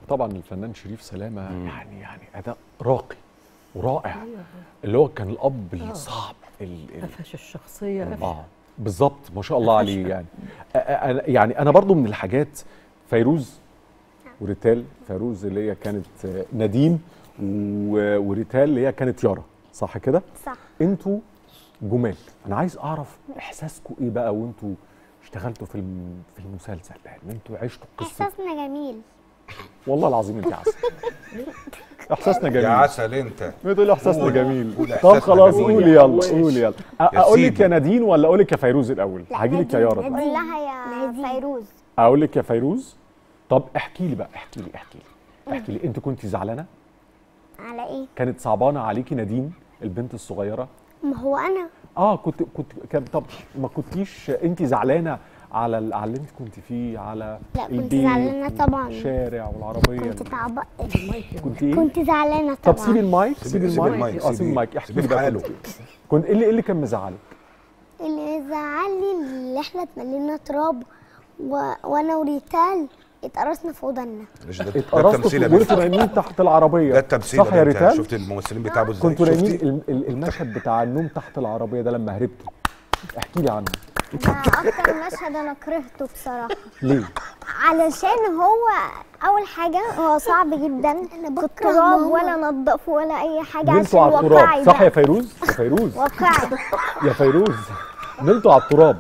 طبعا الفنان شريف سلامه يعني يعني اداء راقي ورائع اللي هو كان الاب الصعب ال- ال- قفش الشخصيه اه بالظبط ما شاء الله عليه يعني أ- أ- يعني انا برضو من الحاجات فيروز وريتال فيروز اللي هي كانت آه، نادين و- وريتال اللي هي كانت يارا صح كده صح انتوا جمال انا عايز اعرف احساسكم ايه بقى وانتوا اشتغلتوا في الم- في المسلسل ده ان انتوا عشتوا قصه احساسنا جميل والله العظيم انت عسل احساسنا جميل يا عسل انت بتقول احساسنا قول. جميل قول طب إحساسنا خلاص جميل. قولي يلا قولي يلا أ- اقول لك سيدي. يا نادين ولا اقول لك يا فيروز الاول هاجي لك يا يارا قول لها يا فيروز اقول لك يا فيروز طب احكي لي بقى احكي لي احكي لي احكي لي انت كنت زعلانه على ايه كانت صعبانه عليكي نادين البنت الصغيره ما هو انا اه كنت كنت كان طب ما كنتيش انت زعلانه على ال- على اللي انت كنت فيه على لا كنت البيت زعلانه طبعا الشارع والعربيه كنت تعب كنت ايه كنت زعلانه طب طبعا سيبي المايك سيبي- سيبي سيبي المايك المايك، اه سيبي سيبيه. المايك احكي سيبيه لي في بقى حاله. كله كنت ايه اللي ايه اللي كان مزعلك اللي زعلني اللي احنا اتملينا تراب و... وانا وريتال اتقرصنا في ودنا مش ده, ده اتقرصتوا التمثيل يا في بنت. نايمين تحت العربيه ده التمثيل صح يا يا بنت. ريتال شفت الممثلين بيتعبوا ازاي كنتوا نايمين شفتي ال- ال- المشهد بتاع النوم تحت العربيه ده لما هربتوا احكي لي عنه ده اكتر مشهد انا كرهته بصراحه ليه علشان هو اول حاجه هو صعب جدا في التراب ولا نضفه ولا اي حاجه عشان نمتوا على واقعي التراب صح يا بقى. فيروز يا فيروز واقعي يا فيروز نمتوا على التراب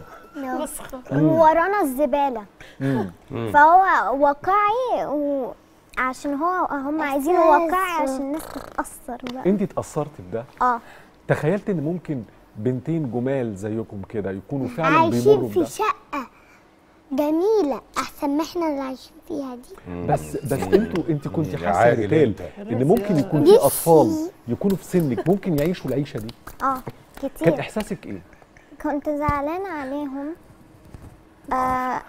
وورانا الزباله فهو واقعي وعشان هو هم عايزينه واقعي عشان الناس تتاثر بقى انت اتاثرت بده اه تخيلت ان ممكن بنتين جمال زيكم كده يكونوا فعلا عايشين بيمروا في بده شقه جميله احسن ما احنا اللي عايشين فيها دي بس بس انتوا انت كنت يا حاسه عادل ريتال انت. ان ممكن يكون في نفسي. اطفال يكونوا في سنك ممكن يعيشوا العيشه دي اه كان كتير احساسك ايه كنت زعلانة عليهم آه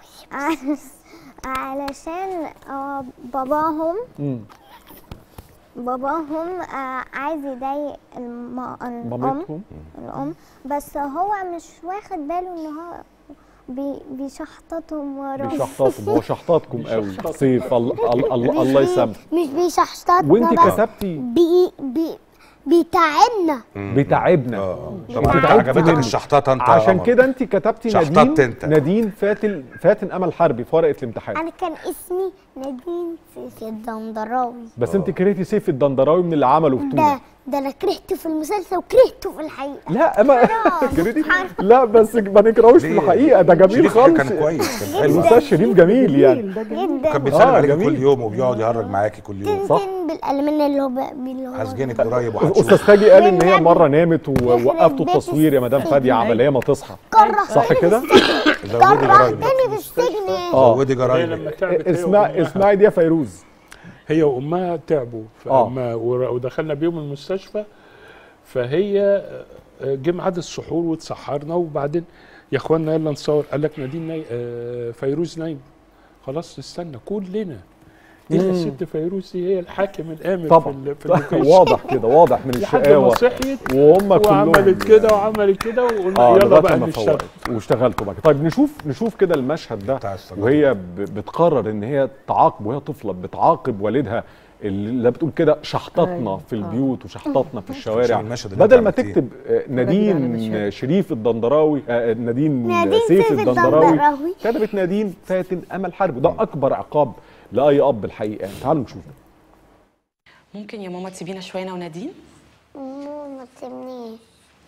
علشان آه باباهم امم باباهم آه عايز يضايق الم... الأم مامتهم الأم بس هو مش واخد باله إن هو بي... بيشحططهم وراه بيشحططكم هو شحططكم قوي سيف الله الله الله, الله يسامحك مش بيشحططنا وانت بس كتبتي بي... بي... بيتعبنا بتعبنا اه انت طبعا انت تعبت عجبتك منه. الشحطاطه انت يا عشان قمر. كده انت كتبتي شحططت نادين انت. نادين فاتن فاتن امل حربي في ورقه الامتحان أنا كان اسمي نادين سيف الدندراوي بس انت كرهتي سيف الدندراوي من اللي عمله في ده تونه ده انا كرهته في المسلسل وكرهته في الحقيقه لا ما حرام، كرهتي حرام. لا بس ما نكرهوش في ليه؟ الحقيقه ده جميل شريف خالص كان كويس كان حلو الاستاذ شريف جميل يعني ده جميل جدا كان بيسلم آه، عليكي جميل. كل يوم وبيقعد يهرج معاكي كل يوم صح. تنتن بالالمان اللي هو بقى- اللي هو هسجنك قريب استاذ وهتشوف تاجي قال ان هي والنبي. مره نامت ووقفتوا بيت التصوير يا مدام السجن. فاديه عمليه ما تصحى كره صح كده زودي جرايم كرهتني في السجن اه زودي هي جرايم لما تعبت هي اسمع وأمها- اسمعي دي يا فيروز هي وامها تعبوا آه. فما ور- ودخلنا بيهم المستشفى فهي آه، جه ميعاد السحور واتسحرنا وبعدين يا اخوانا يلا نصور قال لك نادين ناي... آه، فيروز نايم خلاص نستنى كلنا الا مم. الست فيروز دي هي الحاكم الامر في طبعا ال- في اللوكيشن. واضح كده واضح من لحد ما الشقاوه صحيت وهم كلهم وعملت كده وعملت كده وقلنا اه يلا لغايه بقى ما نشتغل فوقت واشتغلتوا بقى طيب نشوف نشوف كده المشهد ده بتاع السجارة. وهي ب- بتقرر ان هي تعاقب وهي طفله بتعاقب والدها اللي بتقول كده شحططنا أيوة. في البيوت وشحططنا في الشوارع عشان المشهد اللي بدل انت ما عملتيه. تكتب آه، على نادين مشهد. شريف الدندراوي آه، نادين نادين سيف سيف الدندراوي الدندراوي. كتبت نادين فاتن امل حرب وده اكبر عقاب لاي اب الحقيقه يعني تعالوا نشوف ممكن يا ماما تسيبينا شويه انا ونادين مو ما تسيبنيش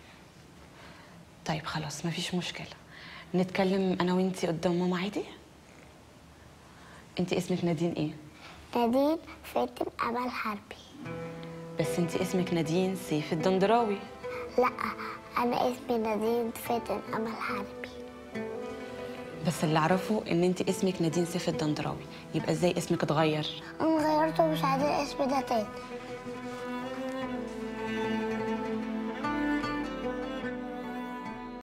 طيب خلاص مفيش مشكله نتكلم انا وانتي قدام ماما عادي انتي اسمك نادين ايه نادين فاتن امل حربي بس انتي اسمك نادين سيف الدندراوي لا انا اسمي نادين فاتن امل حربي بس اللي اعرفه ان انتي اسمك نادين سيف الدندراوي يبقى ازاي اسمك اتغير انا غيرته مش عايزه الاسم ده تاني